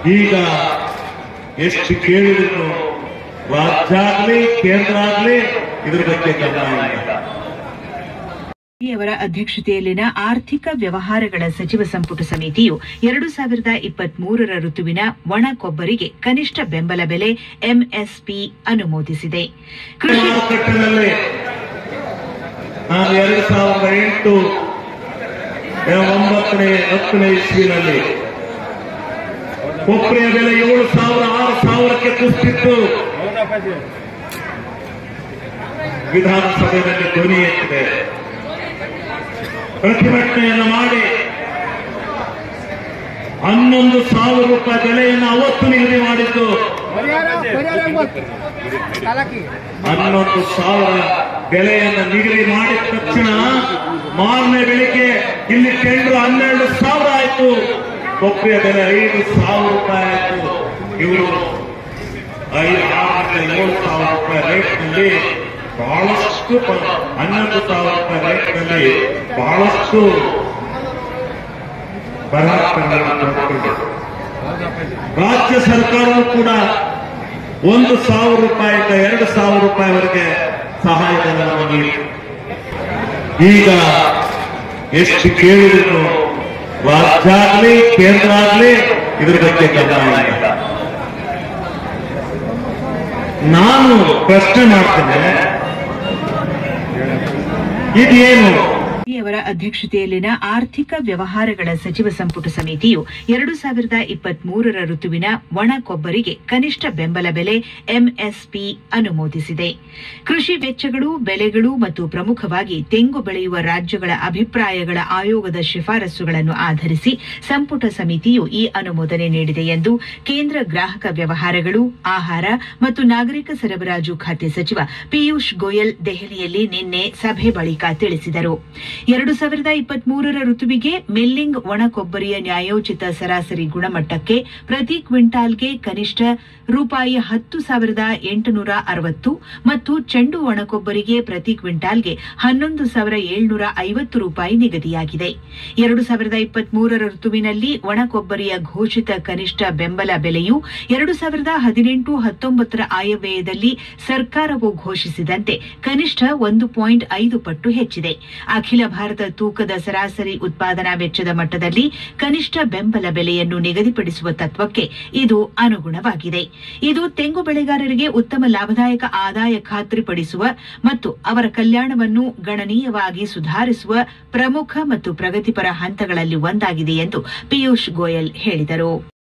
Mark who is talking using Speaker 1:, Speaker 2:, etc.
Speaker 1: ಈಗ ಎಷ್ಟು ಕೇಳಿದ್ರು ರಾಜ್ಯ ಆಗ್ಲಿ ಕೇಂದ್ರ ಆಗ್ಲಿ ಇದ್ರ ಬಗ್ಗೆ ಗಮನ ಇಲ್ಲ
Speaker 2: ಅವರ ಅಧ್ಯಕ್ಷತೆಯಲ್ಲಿನ ಆರ್ಥಿಕ ವ್ಯವಹಾರಗಳ ಸಚಿವ ಸಂಪುಟ ಸಮಿತಿಯು ಎರಡು ಸಾವಿರದ ಇಪ್ಪತ್ತ್ ಮೂರರ ಋತುವಿನ ಒಣ ಕೊಬ್ಬರಿಗೆ ಕನಿಷ್ಠ ಬೆಂಬಲ ಬೆಲೆ ಎಂಎಸ್ಪಿ ಅನುಮೋದಿಸಿದೆ ಕೃಷಿ
Speaker 1: ಮಾರುಕಟ್ಟೆನಲ್ಲಿ ನಾನು ಎರಡು ಸಾವಿರದ ಎಂಟು ಒಂಬತ್ತನೇ ಹತ್ತನೇ ಇಸ್ವಿನಲ್ಲಿ ಕೊಬ್ಬರಿಯ ಬೆಲೆ ಏಳು ಸಾವಿರ ಆರು ಸಾವಿರಕ್ಕೆ ಕುಸಿತಿತ್ತು ವಿಧಾನಸಭೆಯಲ್ಲಿ ಧ್ವನಿ ಎತ್ತಿದೆ ಪ್ರತಿಭಟನೆಯನ್ನು ಮಾಡಿ ಹನ್ನೊಂದು ಸಾವಿರ ರೂಪಾಯಿ ಬೆಲೆಯನ್ನು ಅವತ್ತು ನಿಗದಿ ಮಾಡಿದ್ದು
Speaker 3: ಪರಿಹಾರ ಪರಿಹಾರ ಎಂಬತ್ತು ಕಾಲಕ್ಕೆ
Speaker 1: ಹನ್ನೊಂದು ಸಾವಿರ ಬೆಲೆಯನ್ನು ನಿಗದಿ ಮಾಡಿದ ತಕ್ಷಣ ಮಾರನೇ ಬೆಳಿಗ್ಗೆ ಇಲ್ಲಿ ಟೆಂಡರ್ ಹನ್ನೆರಡು ಸಾವಿರ ಆಯ್ತು ಕೊಬ್ಬರಿಯ ಬೆಲೆ ಐದು ಸಾವಿರ ರೂಪಾಯಿ ಆಯ್ತು ಇವರು ಐದು ಆರರಿಂದ ಏಳು ಸಾವಿರ ರೂಪಾಯಿ ರೇಟ್ನಲ್ಲಿ ಬಹಳಷ್ಟು ಪ- ಹನ್ನೊಂದು ಸಾವಿರ ರೂಪಾಯಿ ರೇಟ್ನಲ್ಲಿ ಬಹಳಷ್ಟು ಬಲಾತ್ಕಾರಗಳನ್ನು ನಡೆಸಿದ್ರು. ರಾಜ್ಯ ಸರ್ಕಾರವೂ ಕೂಡ ಒಂದು ಸಾವಿರ ರೂಪಾಯಿಂದ ಎರಡು ಸಾವಿರ ರೂಪಾಯಿವರೆಗೆ ಸಹಾಯಧನವನ್ನು ನೀಡಿ ಈಗ ಎಷ್ಟು ಕೇಳಿದ್ರು ರಾಜ್ಯ ಆಗ್ಲಿ ಕೇಂದ್ರ ಆಗ್ಲಿ ಇದ್ರ ಬಗ್ಗೆ ಗಮನ ಇಲ್ಲ ನಾನು ಪ್ರಶ್ನೆ ಮಾಡ್ತೇನೆ ಇದೇನು
Speaker 2: ಅವರ ಅಧ್ಯಕ್ಷತೆಯಲ್ಲಿನ ಆರ್ಥಿಕ ವ್ಯವಹಾರಗಳ ಸಚಿವ ಸಂಪುಟ ಸಮಿತಿಯು ಎರಡು ಸಾವಿರದ ಇಪ್ಪತ್ತ್ ಮೂರರ ಋತುವಿನ ಒಣ ಕೊಬ್ಬರಿಗೆ ಕನಿಷ್ಠ ಬೆಂಬಲ ಬೆಲೆ ಎಂಎಸ್ಪಿ ಅನುಮೋದಿಸಿದೆ ಕೃಷಿ ವೆಚ್ಚಗಳು ಬೆಲೆಗಳು ಮತ್ತು ಪ್ರಮುಖವಾಗಿ ತೆಂಗು ಬೆಳೆಯುವ ರಾಜ್ಯಗಳ ಅಭಿಪ್ರಾಯಗಳ ಆಯೋಗದ ಶಿಫಾರಸುಗಳನ್ನು ಆಧರಿಸಿ ಸಂಪುಟ ಸಮಿತಿಯು ಈ ಅನುಮೋದನೆ ನೀಡಿದೆ ಎಂದು ಕೇಂದ್ರ ಗ್ರಾಹಕ ವ್ಯವಹಾರಗಳು ಆಹಾರ ಮತ್ತು ನಾಗರಿಕ ಸರಬರಾಜು ಖಾತೆ ಸಚಿವ ಪಿಯೂಷ್ ಗೋಯಲ್ ದೆಹಲಿಯಲ್ಲಿ ನಿನ್ನೆ ಸಭೆ ಬಳಿಕ ತಿಳಿಸಿದರು ಎರಡು ಸಾವಿರದ ಇಪ್ಪತ್ಮೂರರ ಋತುವಿಗೆ ಮಿಲ್ಲಿಂಗ್ ಒಣ ಕೊಬ್ಬರಿಯ ನ್ಯಾಯೋಚಿತ ಸರಾಸರಿ ಗುಣಮಟ್ಟಕ್ಕೆ ಪ್ರತಿ ಕ್ವಿಂಟಾಲ್ಗೆ ಕನಿಷ್ಠ ರೂಪಾಯಿ ಹತ್ತು ಸಾವಿರದ ಎಂಟುನೂರ ಅರವತ್ತು ಮತ್ತು ಚೆಂಡು ಒಣಕೊಬ್ಬರಿಗೆ ಪ್ರತಿ ಕ್ವಿಂಟಾಲ್ಗೆ ಹನ್ನೊಂದು ಸಾವಿರ ಏಳ್ನೂರ ಐವತ್ತು ರೂಪಾಯಿ ನಿಗದಿಯಾಗಿದೆ ಎರಡು ಸಾವಿರದ ಇಪ್ಪತ್ಮೂರರ ಋತುವಿನಲ್ಲಿ ಒಣಕೊಬ್ಬರಿಯ ಘೋಷಿತ ಕನಿಷ್ಠ ಬೆಂಬಲ ಬೆಲೆಯು ಎರಡು ಸಾವಿರದ ಹದಿನೆಂಟು ಹತ್ತೊಂಬತ್ತರ ಆಯವ್ಯಯದಲ್ಲಿ ಸರ್ಕಾರವು ಘೋಷಿಸಿದಂತೆ ಕನಿಷ್ಠ ಒಂದು ಪಾಯಿಂಟ್ ಐದು ಪಟ್ಟು ಹೆಚ್ಚಿದೆ ಅಖಿಲ ಭಾರತ ತೂಕದ ಸರಾಸರಿ ಉತ್ಪಾದನಾ ವೆಚ್ಚದ ಮಟ್ಟದಲ್ಲಿ ಕನಿಷ್ಠ ಬೆಂಬಲ ಬೆಲೆಯನ್ನು ನಿಗದಿಪಡಿಸುವ ತತ್ವಕ್ಕೆ ಇದು ಅನುಗುಣವಾಗಿದೆ ಇದು ತೆಂಗು ಬೆಳೆಗಾರರಿಗೆ ಉತ್ತಮ ಲಾಭದಾಯಕ ಆದಾಯ ಖಾತ್ರಿಪಡಿಸುವ ಮತ್ತು ಅವರ ಕಲ್ಯಾಣವನ್ನು ಗಣನೀಯವಾಗಿ ಸುಧಾರಿಸುವ ಪ್ರಮುಖ ಮತ್ತು ಪ್ರಗತಿಪರ ಹಂತಗಳಲ್ಲಿ ಒಂದಾಗಿದೆ ಎಂದು ಪಿಯೂಷ್ ಗೋಯಲ್ ಹೇಳಿದರು